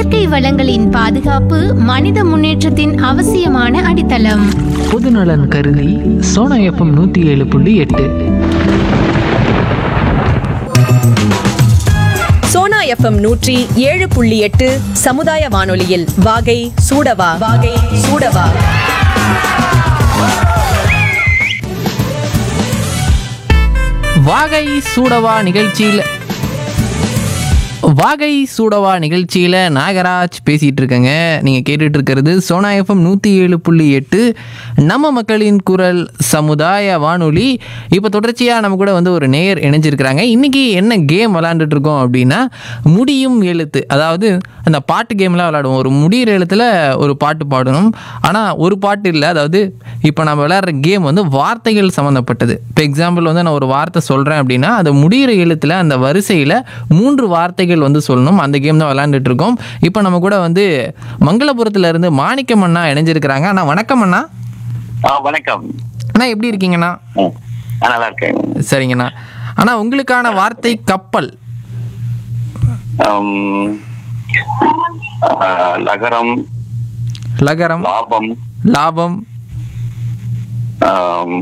இயற்கை வளங்களின் பாதுகாப்பு மனித முன்னேற்றத்தின் அவசியமான அடித்தளம் பொதுநலன் கருதி சோனா எஃப்எம் நூற்றி ஏழு புள்ளி எட்டு சோனா எஃப்எம் நூற்றி ஏழு புள்ளி எட்டு சமுதாய வானொலியில் வாகை சூடவா வாகை சூடவா வாகை சூடவா நிகழ்ச்சியில் வாகை சூடவா நிகழ்ச்சியில் நாகராஜ் பேசிகிட்டு இருக்கேங்க நீங்கள் கேட்டுட்டு இருக்கிறது சோனா எஃப்எம் நூற்றி ஏழு புள்ளி எட்டு நம்ம மக்களின் குரல் சமுதாய வானொலி இப்போ தொடர்ச்சியாக நம்ம கூட வந்து ஒரு நேயர் இணைஞ்சிருக்கிறாங்க இன்றைக்கி என்ன கேம் விளாண்டுட்டு இருக்கோம் அப்படின்னா முடியும் எழுத்து அதாவது அந்த பாட்டு கேம்லாம் விளாடுவோம் ஒரு முடிகிற எழுத்தில் ஒரு பாட்டு பாடணும் ஆனால் ஒரு பாட்டு இல்லை அதாவது இப்போ நம்ம விளையாடுற கேம் வந்து வார்த்தைகள் சம்மந்தப்பட்டது இப்போ எக்ஸாம்பிள் வந்து நான் ஒரு வார்த்தை சொல்கிறேன் அப்படின்னா அது முடிகிற எழுத்தில் அந்த வரிசையில் மூன்று வார்த்தைகள் வந்து சொல்லணும் அந்த கேம் தான் விளையாண்டுட்டு இருக்கோம் இப்போ நம்ம கூட வந்து மங்களபுரத்துல இருந்து மாணிக்கம் அண்ணா இணைஞ்சிருக்கிறாங்க அண்ணா வணக்கம் அண்ணா ஆ வணக்கம் அண்ணா எப்படி இருக்கீங்கண்ணா ம், ஆ, நல்லா இருக்கேன் சரிங்கண்ணா அண்ணா உங்களுக்கான வார்த்தை கப்பல் ஆம், ஆ, லகரம் லகரம் லாபம் லாபம் ஆம்,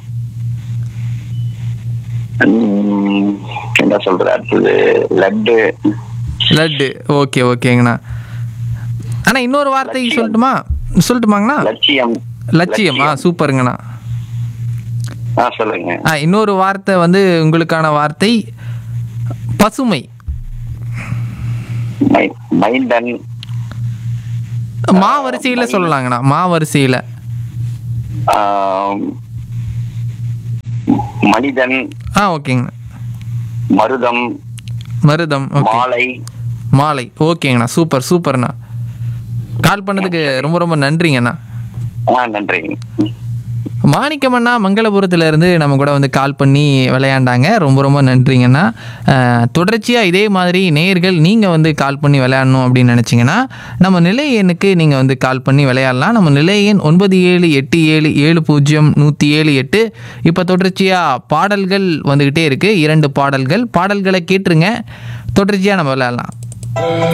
ம், என்ன சொல்ற அடுத்தது லட்டு லட்டு ஓகே ஓகேங்கண்ணா அண்ணா இன்னொரு வார்த்தை சொல்லட்டுமா சொல்லட்டுமாங்கண்ணா லட்சியம் லட்சியம் ஆ சூப்பருங்கண்ணா ஆ சொல்லுங்க ஆ இன்னொரு வார்த்தை வந்து உங்களுக்கான வார்த்தை பசுமை மை- மைந்தன் மா வரிசையில் சொல்லலாங்கண்ணா மா வரிசையில் ஆம், மனிதன் ஆ ஓகேங்கண்ணா மருதம் மருதம் ஓகே மாலை மாலை ஓகேங்கண்ணா சூப்பர் சூப்பர்ண்ணா கால் பண்ணதுக்கு ரொம்ப ரொம்ப நன்றிங்கண்ணா ஆ நன்றி மாணிக்கமண்ணா மங்களபுரத்துல இருந்து நம்ம கூட வந்து கால் பண்ணி விளையாண்டாங்க ரொம்ப ரொம்ப நன்றிங்கண்ணா அஹ், தொடர்ச்சியாக இதே மாதிரி நேயர்கள் நீங்கள் வந்து கால் பண்ணி விளையாடணும் அப்படின்னு நினச்சிங்கன்னா நம்ம நிலைய எண்ணுக்கு நீங்கள் வந்து கால் பண்ணி விளையாடலாம் நம்ம நிலைய எண் ஒன்பது ஏழு எட்டு ஏழு ஏழு பூஜ்ஜியம் நூற்றி ஏழு எட்டு இப்போ தொடர்ச்சியாக பாடல்கள் வந்துக்கிட்டே இருக்குது இரண்டு பாடல்கள் பாடல்களை கேட்டுருங்க தொடர்ச்சியாக நம்ம விளையாடலாம்